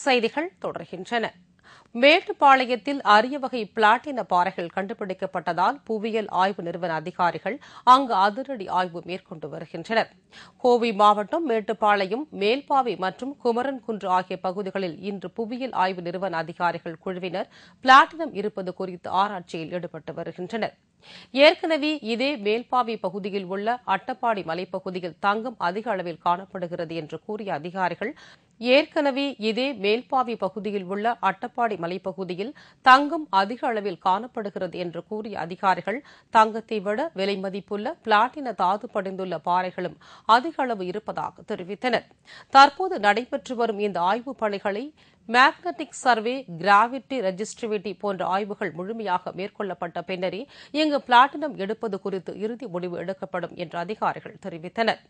செய்திகள் தொடர்கின்றன மேட்டுப்பாளையத்தில் அரிய வகை பிளாட்டின பாறைகள் கண்டுபிடிக்கப்பட்டதால் புவியியல் ஆய்வு நிறுவன அதிகாரிகள் அங்கு அதிரடி ஆய்வு மேற்கொண்டு வருகின்றனர் கோவை மாவட்டம் மேட்டுப்பாளையம் மேல்பாவை மற்றும் குமரன் குன்று ஆகிய பகுதிகளில் இன்று புவியியல் ஆய்வு நிறுவன அதிகாரிகள் குழுவினர் பிளாட்டினம் இருப்பது குறித்து ஆராய்ச்சியில் ஈடுபட்டு வருகின்றனர் ஏற்கனவே இதே மேல்பாவி பகுதியில் உள்ள அட்டப்பாடி மலைப்பகுதியில் தங்கம் அதிக அளவில் காணப்படுகிறது என்று கூறிய அதிகாரிகள் ஏற்கனவே இதே மேல்பாவி பகுதியில் உள்ள அட்டப்பாடி மலைப்பகுதியில் தங்கம் அதிக அளவில் காணப்படுகிறது என்று கூறிய அதிகாரிகள் தங்கத்தை விட விலை மதிப்புள்ள பிளாட்டின தாது படிந்துள்ள பாறைகளும் அதிக அளவு இருப்பதாக தெரிவித்தனர் தற்போது நடைபெற்று வரும் இந்த ஆய்வுப் பணிகளை மேக்னட்டிக் சர்வே கிராவிட்டி ரெஜிஸ்டிவிட்டி போன்ற ஆய்வுகள் முழுமையாக மேற்கொள்ளப்பட்ட பின்னரே இங்கு பிளாட்டினம் எடுப்பது குறித்து இறுதி முடிவு எடுக்கப்படும் என்று அதிகாரிகள் தெரிவித்தனர்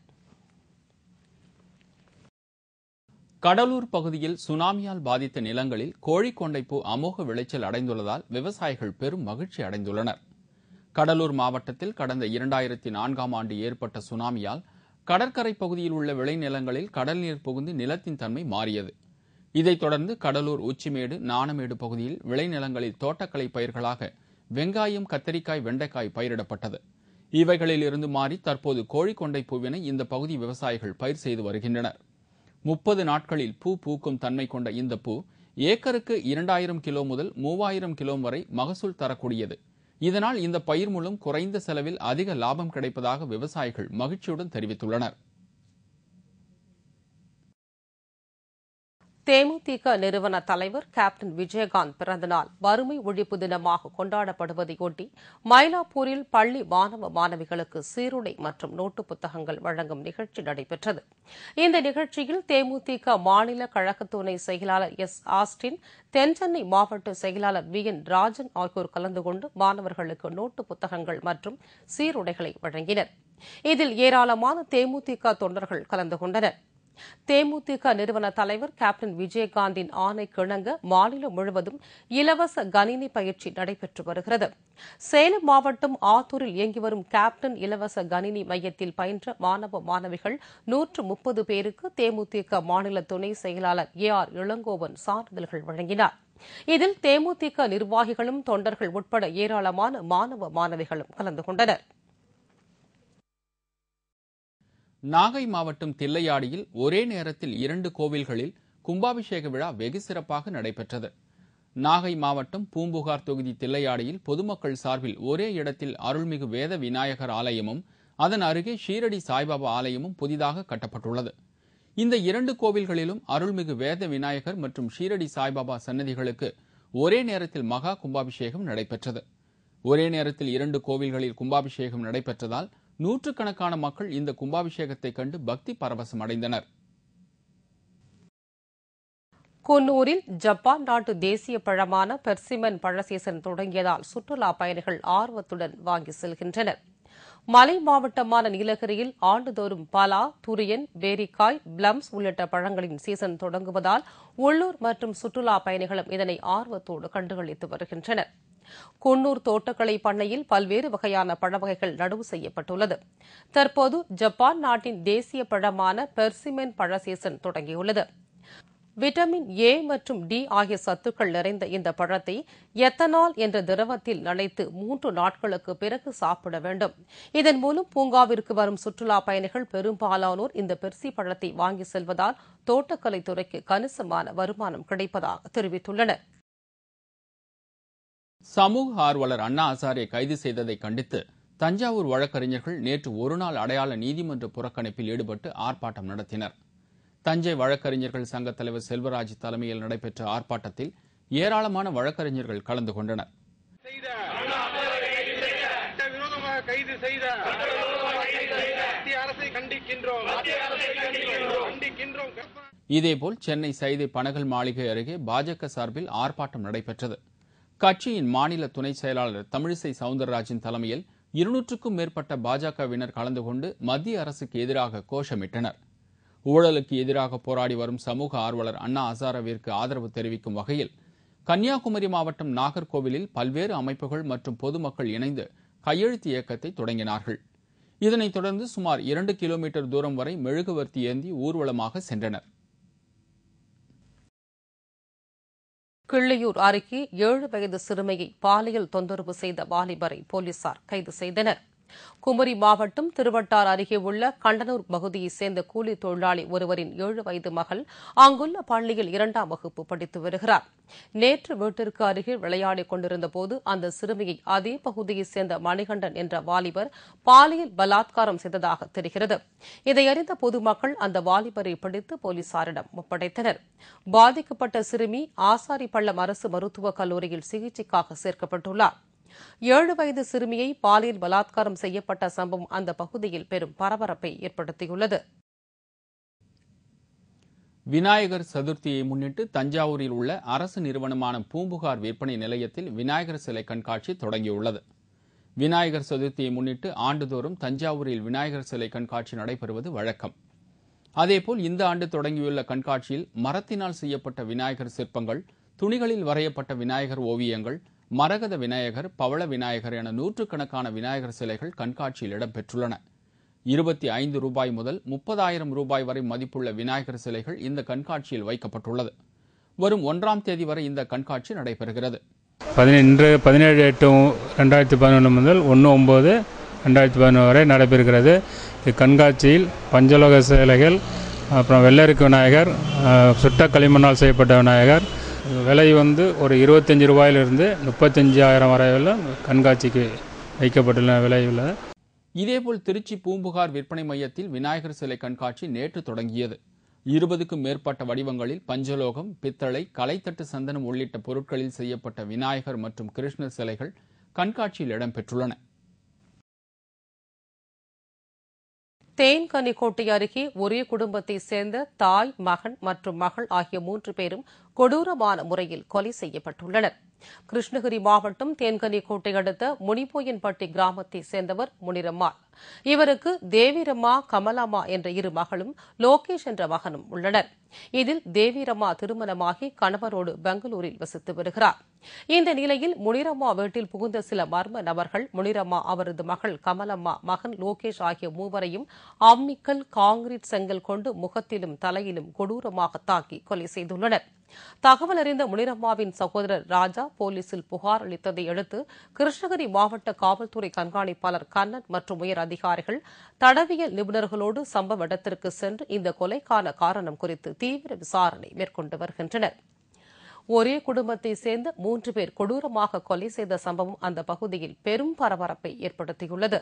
கடலூர் பகுதியில் சுனாமியால் பாதித்த நிலங்களில் கோழிக்கொண்டைப்பூ அமோக விளைச்சல் அடைந்துள்ளதால் விவசாயிகள் பெரும் மகிழ்ச்சி அடைந்துள்ளனர் கடலூர் மாவட்டத்தில் கடந்த இரண்டாயிரத்தி நான்காம் ஆண்டு ஏற்பட்ட சுனாமியால் கடற்கரை பகுதியில் உள்ள விளைநிலங்களில் கடல் நீர் புகுந்து நிலத்தின் தன்மை மாறியது இதைத் தொடர்ந்து கடலூர் உச்சிமேடு நாணமேடு பகுதியில் விளைநிலங்களில் தோட்டக்கலை பயிர்களாக வெங்காயம் கத்தரிக்காய் வெண்டைக்காய் பயிரிடப்பட்டது இவைகளில் இருந்து மாறி தற்போது கோழிக்கொண்டை பூவினை இந்த பகுதி விவசாயிகள் பயிர் செய்து வருகின்றனர் முப்பது நாட்களில் பூ பூக்கும் தன்மை கொண்ட இந்த பூ ஏக்கருக்கு இரண்டாயிரம் கிலோ முதல் மூவாயிரம் கிலோ வரை மகசூல் தரக்கூடியது இதனால் இந்த பயிர் மூலம் குறைந்த செலவில் அதிக லாபம் கிடைப்பதாக விவசாயிகள் மகிழ்ச்சியுடன் தெரிவித்துள்ளனர் தேமுதிக நிறுவன தலைவர் கேப்டன் விஜயகாந்த் பிறந்தநாள் வறுமை ஒழிப்பு தினமாக கொண்டாடப்படுவதையொட்டி மயிலாப்பூரில் பள்ளி மாணவ மாணவிகளுக்கு சீருடை மற்றும் நோட்டு புத்தகங்கள் வழங்கும் நிகழ்ச்சி நடைபெற்றது இந்த நிகழ்ச்சியில் தேமுதிக மாநில கழக துணை செயலாளர் எஸ் ஆஸ்டின் தென்சென்னை மாவட்ட செயலாளர் வி என் ராஜன் ஆகியோர் கலந்து கொண்டு மாணவர்களுக்கு நோட்டு புத்தகங்கள் மற்றும் சீருடைகளை வழங்கினர் இதில் ஏராளமான தேமுதிக தொண்டர்கள் கலந்து கொண்டனர் தேமுதிக நிறுவன தலைவர் கேப்டன் விஜயகாந்தின் ஆணை கிணங்க மாநிலம் முழுவதும் இலவச கணினி பயிற்சி நடைபெற்று வருகிறது சேலம் மாவட்டம் ஆத்தூரில் இயங்கி வரும் கேப்டன் இலவச கணினி மையத்தில் பயின்ற மாணவ மாணவிகள் நூற்று முப்பது பேருக்கு தேமுதிக மாநில துணை செயலாளர் ஏ ஆர் இளங்கோவன் சான்றிதழ்கள் வழங்கினார் இதில் தேமுதிக நிர்வாகிகளும் தொண்டர்கள் உட்பட ஏராளமான மாணவ மாணவிகளும் கலந்து கொண்டனர் நாகை மாவட்டம் தில்லையாடியில் ஒரே நேரத்தில் இரண்டு கோவில்களில் கும்பாபிஷேக விழா வெகு சிறப்பாக நடைபெற்றது நாகை மாவட்டம் பூம்புகார் தொகுதி தில்லையாடியில் பொதுமக்கள் சார்பில் ஒரே இடத்தில் அருள்மிகு வேத விநாயகர் ஆலயமும் அதன் அருகே ஷீரடி சாய்பாபா ஆலயமும் புதிதாக கட்டப்பட்டுள்ளது இந்த இரண்டு கோவில்களிலும் அருள்மிகு வேத விநாயகர் மற்றும் ஷீரடி சாய்பாபா சன்னதிகளுக்கு ஒரே நேரத்தில் மகா கும்பாபிஷேகம் நடைபெற்றது ஒரே நேரத்தில் இரண்டு கோவில்களில் கும்பாபிஷேகம் நடைபெற்றதால் நூற்றுக்கணக்கான மக்கள் இந்த கும்பாபிஷேகத்தை கண்டு பக்தி பரவசம் அடைந்தனர் குன்னூரில் ஜப்பான் நாட்டு தேசிய பழமான பெர்சிமன் பழ சீசன் தொடங்கியதால் சுற்றுலா பயணிகள் ஆர்வத்துடன் வாங்கி செல்கின்றனர் மலை மாவட்டமான நீலகிரியில் ஆண்டுதோறும் பலா துரியன் பேரிக்காய் பிளம்ஸ் உள்ளிட்ட பழங்களின் சீசன் தொடங்குவதால் உள்ளூர் மற்றும் சுற்றுலா பயணிகளும் இதனை ஆர்வத்தோடு கண்டுகளித்து வருகின்றனர் குன்னூர் தோட்டக்கலை பண்ணையில் பல்வேறு வகையான பழவகைகள் நடவு செய்யப்பட்டுள்ளது தற்போது ஜப்பான் நாட்டின் தேசிய பழமான பெர்சிமென் பழ சீசன் தொடங்கியுள்ளது விட்டமின் ஏ மற்றும் டி ஆகிய சத்துக்கள் நிறைந்த இந்த பழத்தை எத்தனால் என்ற திரவத்தில் நனைத்து மூன்று நாட்களுக்கு பிறகு சாப்பிட வேண்டும் இதன் மூலம் பூங்காவிற்கு வரும் சுற்றுலா பயணிகள் பெரும்பாலானோர் இந்த பெர்சி பழத்தை வாங்கி செல்வதால் தோட்டக்கலைத்துறைக்கு கணிசமான வருமானம் கிடைப்பதாக தெரிவித்துள்ளனர் சமூக ஆர்வலர் அண்ணா ஹசாரே கைது செய்ததை கண்டித்து தஞ்சாவூர் வழக்கறிஞர்கள் நேற்று ஒருநாள் அடையாள நீதிமன்ற புறக்கணிப்பில் ஈடுபட்டு ஆர்ப்பாட்டம் நடத்தினர் தஞ்சை வழக்கறிஞர்கள் சங்க தலைவர் செல்வராஜ் தலைமையில் நடைபெற்ற ஆர்ப்பாட்டத்தில் ஏராளமான வழக்கறிஞர்கள் கலந்து கொண்டனர் விரோதமாக கைது செய்த மத்திய அரசை கண்டிக்கின்றோம் கண்டிக்கின்றோம் இதேபோல் சென்னை சைதை பனகல் மாளிகை அருகே பாஜக சார்பில் ஆர்ப்பாட்டம் நடைபெற்றது கட்சியின் மாநில துணை செயலாளர் தமிழிசை சவுந்தரராஜன் தலைமையில் இருநூற்றுக்கும் மேற்பட்ட பாஜகவினர் கலந்து கொண்டு மத்திய அரசுக்கு எதிராக கோஷமிட்டனர் ஊழலுக்கு எதிராக போராடி வரும் சமூக ஆர்வலர் அண்ணா ஹசாரவிற்கு ஆதரவு தெரிவிக்கும் வகையில் கன்னியாகுமரி மாவட்டம் நாகர்கோவிலில் பல்வேறு அமைப்புகள் மற்றும் பொதுமக்கள் இணைந்து கையெழுத்து இயக்கத்தை தொடங்கினார்கள் இதனைத் தொடர்ந்து சுமார் இரண்டு கிலோமீட்டர் தூரம் வரை மெழுகுவர்த்தி ஏந்தி ஊர்வலமாக சென்றனர் கிள்ளியூர் அருகே ஏழு வயது சிறுமியை பாலியல் தொந்தரவு செய்த வாலிபரை போலீசார் கைது செய்தனர் குமரி மாவட்டம் திருவட்டார் அருகே உள்ள கண்டனூர் பகுதியைச் சேர்ந்த கூலி தொழிலாளி ஒருவரின் ஏழு வயது மகள் அங்குள்ள பள்ளியில் இரண்டாம் வகுப்பு படித்து வருகிறார் நேற்று வீட்டிற்கு அருகில் விளையாடிக் கொண்டிருந்தபோது அந்த சிறுமியை அதே பகுதியைச் சேர்ந்த மணிகண்டன் என்ற வாலிபர் பாலியல் பலாத்காரம் செய்ததாக தெரிகிறது இதையறிந்த பொதுமக்கள் அந்த வாலிபரை பிடித்து போலீசாரிடம் ஒப்படைத்தனர் பாதிக்கப்பட்ட சிறுமி ஆசாரிப்பள்ளம் அரசு மருத்துவக் கல்லூரியில் சிகிச்சைக்காக சேர்க்கப்பட்டுள்ளார் ஏழு வயது சிறுமியை பாலியல் பலாத்காரம் செய்யப்பட்ட சம்பவம் அந்த பகுதியில் பெரும் பரபரப்பை ஏற்படுத்தியுள்ளது விநாயகர் சதுர்த்தியை முன்னிட்டு தஞ்சாவூரில் உள்ள அரசு நிறுவனமான பூம்புகார் விற்பனை நிலையத்தில் விநாயகர் சிலை கண்காட்சி தொடங்கியுள்ளது விநாயகர் சதுர்த்தியை முன்னிட்டு ஆண்டுதோறும் தஞ்சாவூரில் விநாயகர் சிலை கண்காட்சி நடைபெறுவது வழக்கம் அதேபோல் இந்த ஆண்டு தொடங்கியுள்ள கண்காட்சியில் மரத்தினால் செய்யப்பட்ட விநாயகர் சிற்பங்கள் துணிகளில் வரையப்பட்ட விநாயகர் ஓவியங்கள் மரகத விநாயகர் பவள விநாயகர் என நூற்றுக்கணக்கான விநாயகர் சிலைகள் கண்காட்சியில் இடம்பெற்றுள்ளன இருபத்தி ஐந்து ரூபாய் முதல் முப்பதாயிரம் ரூபாய் வரை மதிப்புள்ள விநாயகர் சிலைகள் இந்த கண்காட்சியில் வைக்கப்பட்டுள்ளது வரும் ஒன்றாம் தேதி வரை இந்த கண்காட்சி நடைபெறுகிறது பதினே இன்று பதினேழு எட்டு ரெண்டாயிரத்தி பதினொன்று முதல் ஒன்று ஒம்பது ரெண்டாயிரத்தி பதினொன்று வரை நடைபெறுகிறது இக்கண்காட்சியில் பஞ்சலோக சிலைகள் அப்புறம் வெள்ளருக்கு விநாயகர் அஹ், சுட்ட களிமண்ணால் செய்யப்பட்ட விநாயகர் விலை வந்து ஒரு இருபத்தஞ்சி ரூபாயிலிருந்து முப்பத்தஞ்சாயிரம் வரை உள்ள கண்காட்சிக்கு வைக்கப்பட்டுள்ள விலை உள்ளது இதேபோல் திருச்சி பூம்புகார் விற்பனை மையத்தில் விநாயகர் சிலை கண்காட்சி நேற்று தொடங்கியது இருபதுக்கும் மேற்பட்ட வடிவங்களில் பஞ்சலோகம் பித்தளை கலைத்தட்டு சந்தனம் உள்ளிட்ட பொருட்களில் செய்யப்பட்ட விநாயகர் மற்றும் கிருஷ்ணர் சிலைகள் கண்காட்சியில் இடம்பெற்றுள்ளன தேன்கனிக்கோட்டை அருகே ஒரே குடும்பத்தைச் சேர்ந்த தாய் மகன் மற்றும் மகள் ஆகிய மூன்று பேரும் கொடூரமான முறையில் கொலை செய்யப்பட்டுள்ளனர் கிருஷ்ணகிரி மாவட்டம் தேன்கனிக்கோட்டை அடுத்த முனிபோயன்பட்டி கிராமத்தைச் சேர்ந்தவர் முனிரம்மாள் இவருக்கு தேவிரம்மா கமலாம்மா என்ற இரு மகளும் லோகேஷ் என்ற மகனும் உள்ளனர் இதில் தேவிரம்மா திருமணமாகி கணவரோடு பெங்களூரில் வசித்து வருகிறார் இந்த நிலையில் முனிரம்மா வீட்டில் புகுந்த சில மர்ம நபர்கள் முனிரம்மா அவரது மகள் கமலம்மா மகன் லோகேஷ் ஆகிய மூவரையும் அம்மிக்கல் காங்கிரீட் செங்கல் கொண்டு முகத்திலும் தலையிலும் கொடூரமாக தாக்கி கொலை செய்துள்ளனர் தகவல் அறிந்த முனிரம்மாவின் சகோதரர் ராஜா போலீசில் புகார் அளித்ததை அடுத்து கிருஷ்ணகிரி மாவட்ட காவல்துறை கண்காணிப்பாளர் கண்ணன் மற்றும் உயர் அதிகாரிகள் தடவியல் நிபுணர்களோடு சம்பவ இடத்திற்கு சென்று இந்த கொலைக்கான காரணம் குறித்து தீவிர விசாரணை மேற்கொண்டு வருகின்றனர் ஒரே குடும்பத்தை சேர்ந்த மூன்று பேர் கொடூரமாக கொலை செய்த சம்பவம் அந்த பகுதியில் பெரும் பரபரப்பை ஏற்படுத்தியுள்ளது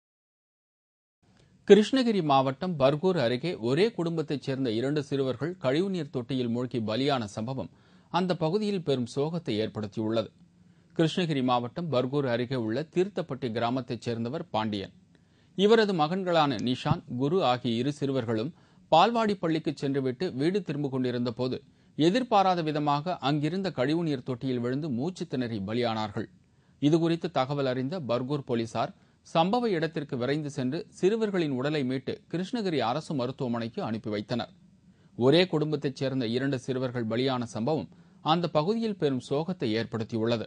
கிருஷ்ணகிரி மாவட்டம் பர்கூர் அருகே ஒரே குடும்பத்தைச் சேர்ந்த இரண்டு சிறுவர்கள் கழிவுநீர் தொட்டியில் மூழ்கி பலியான சம்பவம் அந்த பகுதியில் பெரும் சோகத்தை ஏற்படுத்தியுள்ளது கிருஷ்ணகிரி மாவட்டம் பர்கூர் அருகே உள்ள தீர்த்தப்பட்டி கிராமத்தைச் சேர்ந்தவர் பாண்டியன் இவரது மகன்களான நிஷாந்த் குரு ஆகிய இரு சிறுவர்களும் பால்வாடி பள்ளிக்கு சென்றுவிட்டு வீடு திரும்பிக் கொண்டிருந்த போது எதிர்பாராத விதமாக அங்கிருந்த கழிவுநீர் தொட்டியில் விழுந்து மூச்சு திணறி பலியானார்கள் இதுகுறித்து தகவல் அறிந்த பர்கூர் போலீசார் சம்பவ இடத்திற்கு விரைந்து சென்று சிறுவர்களின் உடலை மீட்டு கிருஷ்ணகிரி அரசு மருத்துவமனைக்கு அனுப்பி வைத்தனர் ஒரே குடும்பத்தைச் சேர்ந்த இரண்டு சிறுவர்கள் பலியான சம்பவம் அந்த பகுதியில் பெரும் சோகத்தை ஏற்படுத்தியுள்ளது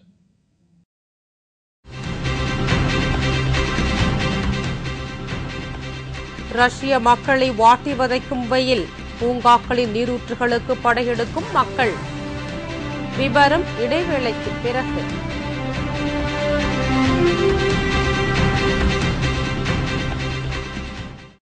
ரஷ்ய மக்களை வாட்டி வதைக்கும் வெயில் பூங்காக்களின் நீரூற்றுகளுக்கு படையெடுக்கும் மக்கள் விவரம் இடைவேளைக்கு பிறகு